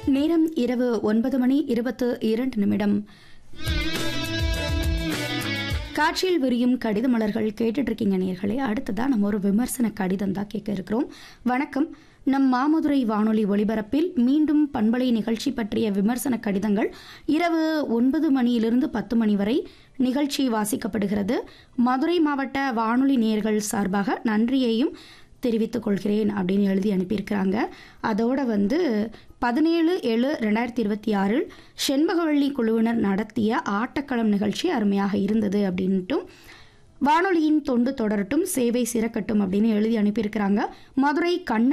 நேரம் இரவு ஒன்பது மணி இருபத்து இரண்டு நிமிடம் காட்சியில் விரியும் கடித மலர்கள் கேட்டுட்டு இருக்கீங்க நேர்களே அடுத்ததான் நம்ம ஒரு விமர்சன கடிதம் தான் கேட்க இருக்கிறோம் வணக்கம் நம் மாமதுரை வானொலி ஒலிபரப்பில் மீண்டும் பண்பலை நிகழ்ச்சி பற்றிய விமர்சன கடிதங்கள் இரவு ஒன்பது மணியிலிருந்து பத்து மணி வரை நிகழ்ச்சி வாசிக்கப்படுகிறது மதுரை மாவட்ட வானொலி நேயர்கள் சார்பாக நன்றியையும் தெரிவித்துக் கொள்கிறேன் அப்படின்னு எழுதி அனுப்பியிருக்கிறாங்க அதோட வந்து பதினேழு ஏழு ரெண்டாயிரத்தி இருபத்தி ஆறில் செண்பகவள்ளி குழுவினர் நடத்திய ஆட்டக்களம் நிகழ்ச்சி அருமையாக இருந்தது அப்படின்ட்டும் வானொலியின் தொண்டு தொடரட்டும் சேவை சிறக்கட்டும் அப்படின்னு எழுதி அனுப்பியிருக்கிறாங்க மதுரை கண்ண